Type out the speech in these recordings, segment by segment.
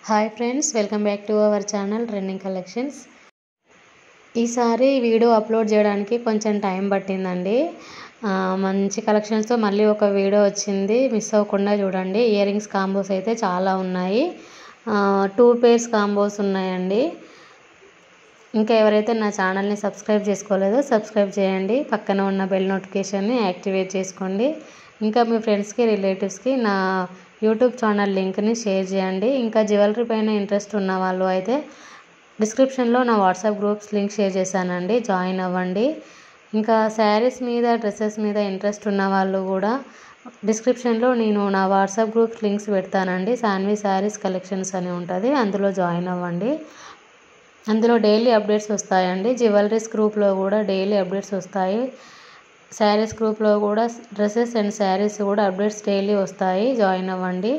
hi friends welcome back to our channel running collections ఈసారి video upload చేయడానికి కొంచెం time పట్టిందండి ఆ, మంచి కలెక్షన్స్తో మళ్ళీ ఒక వీడియో వచ్చింది మిస్ అవ్వకుండా చూడండి ఇయర్ రింగ్స్ కాంబోస్ అయితే చాలా ఉన్నాయి టూ పేర్స్ కాంబోస్ ఉన్నాయండి ఇంకా ఎవరైతే నా ఛానల్ని సబ్స్క్రైబ్ చేసుకోలేదో సబ్స్క్రైబ్ చేయండి పక్కన ఉన్న బెల్ నోటిఫికేషన్ని యాక్టివేట్ చేసుకోండి ఇంకా మీ ఫ్రెండ్స్కి రిలేటివ్స్కి నా యూట్యూబ్ ఛానల్ లింక్ని షేర్ చేయండి ఇంకా జ్యువెలరీ పైన ఇంట్రెస్ట్ ఉన్న వాళ్ళు అయితే డిస్క్రిప్షన్లో నా వాట్సాప్ గ్రూప్స్ లింక్ షేర్ చేశానండి జాయిన్ అవ్వండి ఇంకా శారీస్ మీద డ్రెస్సెస్ మీద ఇంట్రెస్ట్ ఉన్న వాళ్ళు కూడా డిస్క్రిప్షన్లో నేను నా వాట్సాప్ గ్రూప్స్ లింక్స్ పెడతానండి శాన్వి శారీస్ కలెక్షన్స్ అని ఉంటుంది అందులో జాయిన్ అవ్వండి అందులో డైలీ అప్డేట్స్ వస్తాయండి జ్యువెలరీస్ గ్రూప్లో కూడా డైలీ అప్డేట్స్ వస్తాయి శారీస్ గ్రూప్లో కూడా డ్రెస్సెస్ అండ్ శారీస్ కూడా అప్డేట్స్ డైలీ వస్తాయి జాయిన్ అవ్వండి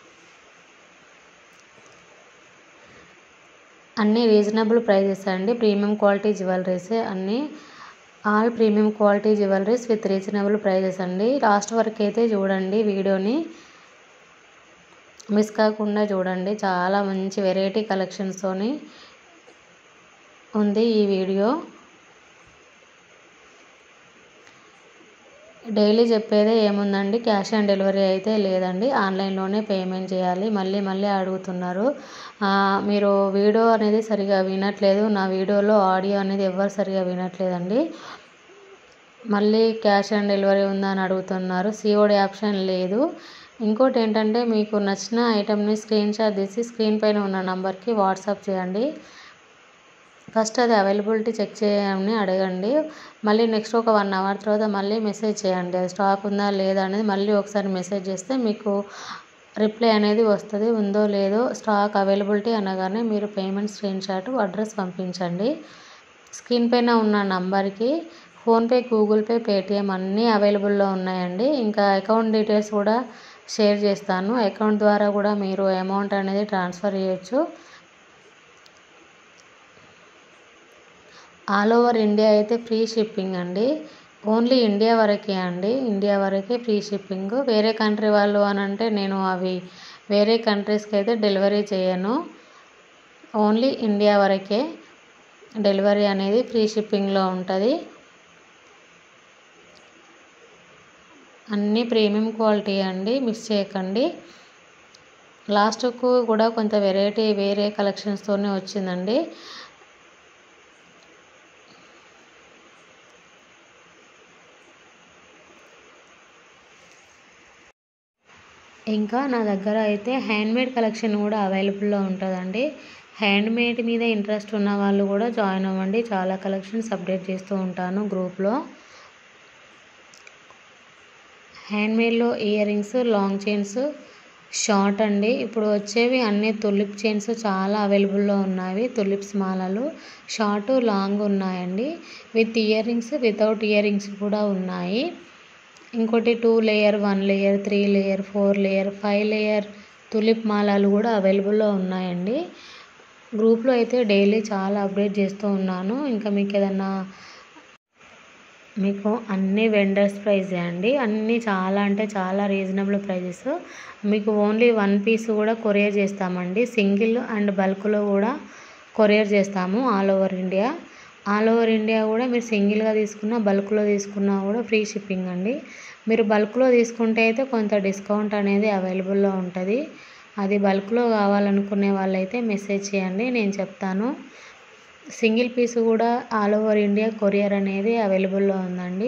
అన్నీ రీజనబుల్ ప్రైజెస్ అండి ప్రీమియం క్వాలిటీ జ్యువెలరీస్ అన్నీ all premium quality jewelleries with reasonable prices అండి లాస్ట్ వరకు అయితే చూడండి వీడియోని మిస్ కాకుండా చూడండి చాలా మంచి వెరైటీ కలెక్షన్స్తోని ఉంది ఈ వీడియో డైలీ చెప్పేదే ఏముందండి క్యాష్ ఆన్ డెలివరీ అయితే లేదండి ఆన్లైన్లోనే పేమెంట్ చేయాలి మళ్ళీ మళ్ళీ అడుగుతున్నారు ఆ, మీరు వీడియో అనేది సరిగా వినట్లేదు నా వీడియోలో ఆడియో అనేది ఎవరు సరిగా వినట్లేదండి మళ్ళీ క్యాష్ ఆన్ డెలివరీ ఉందా అని అడుగుతున్నారు సిఓడి ఆప్షన్ లేదు ఇంకోటి ఏంటంటే మీకు నచ్చిన ఐటెంని స్క్రీన్ షాట్ తీసి స్క్రీన్ పైన ఉన్న నంబర్కి వాట్సాప్ చేయండి ఫస్ట్ అది అవైలబిలిటీ చెక్ చేయమని అడగండి మళ్ళీ నెక్స్ట్ ఒక వన్ అవర్ తర్వాత మళ్ళీ మెసేజ్ చేయండి అది స్టాక్ ఉందా లేదా అనేది మళ్ళీ ఒకసారి మెసేజ్ చేస్తే మీకు రిప్లై అనేది వస్తుంది ఉందో లేదో స్టాక్ అవైలబిలిటీ అనగానే మీరు పేమెంట్ స్క్రీన్ షాట్ అడ్రస్ పంపించండి స్క్రీన్ పైన ఉన్న నంబర్కి ఫోన్పే గూగుల్ పే పేటిఎం అన్నీ అవైలబుల్లో ఉన్నాయండి ఇంకా అకౌంట్ డీటెయిల్స్ కూడా షేర్ చేస్తాను అకౌంట్ ద్వారా కూడా మీరు అమౌంట్ అనేది ట్రాన్స్ఫర్ చేయొచ్చు ఆల్ ఓవర్ ఇండియా అయితే ఫ్రీ షిప్పింగ్ అండి ఓన్లీ ఇండియా వరకే అండి ఇండియా వరకే ఫ్రీ షిప్పింగ్ వేరే కంట్రీ వాళ్ళు అని అంటే నేను అవి వేరే కంట్రీస్కి అయితే డెలివరీ చేయను ఓన్లీ ఇండియా వరకే డెలివరీ అనేది ఫ్రీ షిప్పింగ్లో ఉంటుంది అన్నీ ప్రీమియం క్వాలిటీ అండి మిస్ చేయకండి లాస్ట్కు కూడా కొంత వెరైటీ వేరే కలెక్షన్స్తోనే వచ్చిందండి ఇంకా నా దగ్గర అయితే హ్యాండ్మేడ్ కలెక్షన్ కూడా అవైలబుల్లో ఉంటుందండి హ్యాండ్మేడ్ మీద ఇంట్రెస్ట్ ఉన్న వాళ్ళు కూడా జాయిన్ అవ్వండి చాలా కలెక్షన్స్ అప్డేట్ చేస్తూ ఉంటాను గ్రూప్లో హ్యాండ్మేడ్లో ear rings long chains short అండి ఇప్పుడు వచ్చేవి అన్ని తులిప్ చైన్స్ చాలా అవైలబుల్లో ఉన్నాయి తులిప్స్ మాలలు షార్ట్ లాంగ్ ఉన్నాయండి with ear rings without ear rings కూడా ఉన్నాయి ఇంకోటి two layer one layer three layer four layer five layer tulip మాలలు కూడా అవైలబుల్లో ఉన్నాయండి గ్రూప్లో అయితే డైలీ చాలా అప్డేట్ చేస్తూ ఉన్నాను ఇంకా మీకు ఏదన్నా మీకు అన్ని వెండర్స్ ప్రైజే అండి అన్నీ చాలా అంటే చాలా రీజనబుల్ ప్రైజెస్ మీకు ఓన్లీ వన్ పీస్ కూడా కొరియర్ చేస్తామండి సింగిల్ అండ్ బల్క్లో కూడా కొరియర్ చేస్తాము all over India all over India కూడా మీరు సింగిల్గా తీసుకున్నా బల్క్లో తీసుకున్నా కూడా ఫ్రీ షిప్పింగ్ అండి మీరు బల్క్లో తీసుకుంటే అయితే కొంత డిస్కౌంట్ అనేది అవైలబుల్లో ఉంటుంది అది బల్క్లో కావాలనుకునే వాళ్ళైతే మెసేజ్ చేయండి నేను చెప్తాను సింగిల్ పీస్ కూడా ఆల్ ఓవర్ ఇండియా కొరియర్ అనేది అవైలబుల్లో ఉందండి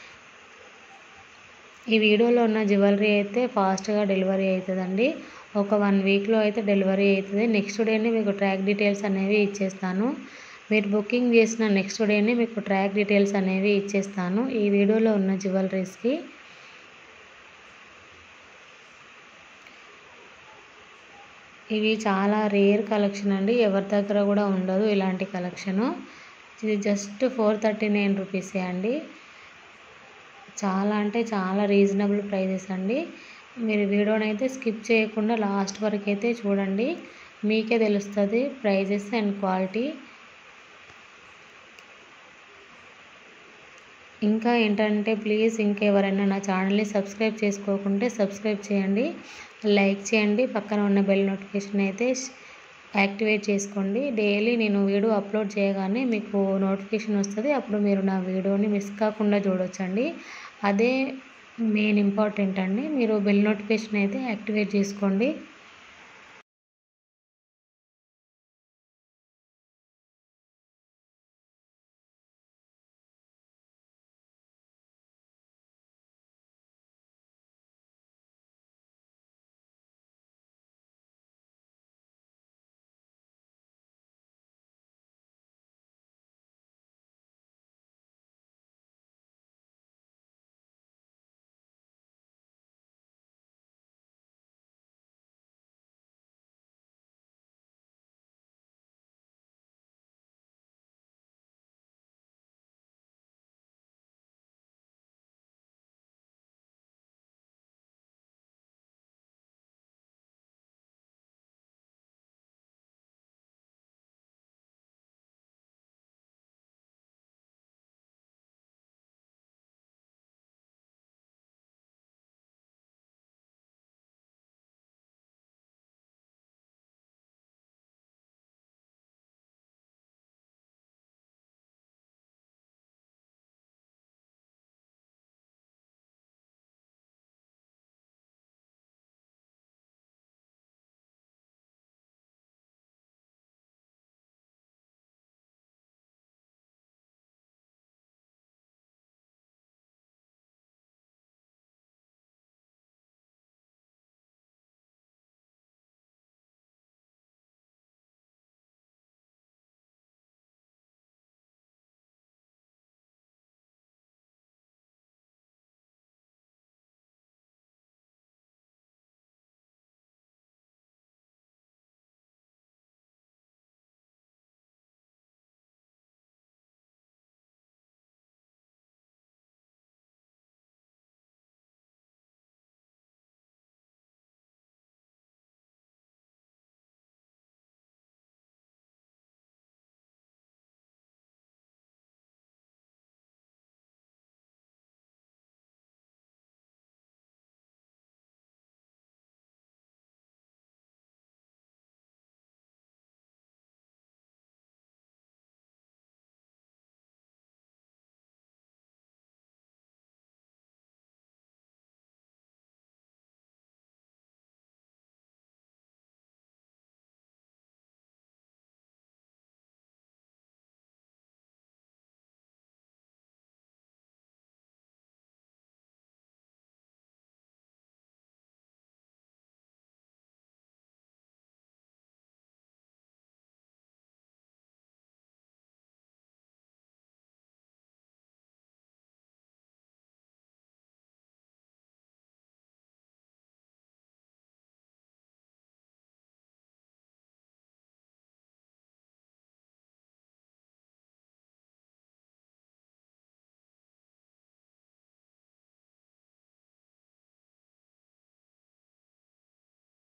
ఈ వీడియోలో ఉన్న జ్యువెలరీ అయితే ఫాస్ట్గా డెలివరీ అవుతుందండి ఒక వన్ వీక్లో అయితే డెలివరీ అవుతుంది నెక్స్ట్ డేనే మీకు ట్రాక్ డీటెయిల్స్ అనేవి ఇచ్చేస్తాను మీరు బుకింగ్ చేసిన నెక్స్ట్ డేనే మీకు ట్రాక్ డీటెయిల్స్ అనేవి ఇచ్చేస్తాను ఈ వీడియోలో ఉన్న జ్యువెలరీస్కి ఇవి చాలా రేర్ కలెక్షన్ అండి ఎవరి దగ్గర కూడా ఉండదు ఇలాంటి కలెక్షను ఇది జస్ట్ ఫోర్ థర్టీ నైన్ రూపీసే అండి చాలా అంటే చాలా రీజనబుల్ ప్రైజెస్ అండి మీరు వీడియోని అయితే స్కిప్ చేయకుండా లాస్ట్ వరకు అయితే చూడండి మీకే తెలుస్తుంది ప్రైజెస్ అండ్ క్వాలిటీ ఇంకా ఏంటంటే ప్లీజ్ ఇంకెవరైనా నా ఛానల్ని సబ్స్క్రైబ్ చేసుకోకుంటే సబ్స్క్రైబ్ చేయండి లైక్ చేయండి పక్కన ఉన్న బెల్ నోటిఫికేషన్ అయితే యాక్టివేట్ చేసుకోండి డైలీ నేను వీడియో అప్లోడ్ చేయగానే మీకు నోటిఫికేషన్ వస్తుంది అప్పుడు మీరు నా వీడియోని మిస్ కాకుండా చూడొచ్చండి అదే మెయిన్ ఇంపార్టెంట్ అండి మీరు బెల్ నోటిఫికేషన్ అయితే యాక్టివేట్ చేసుకోండి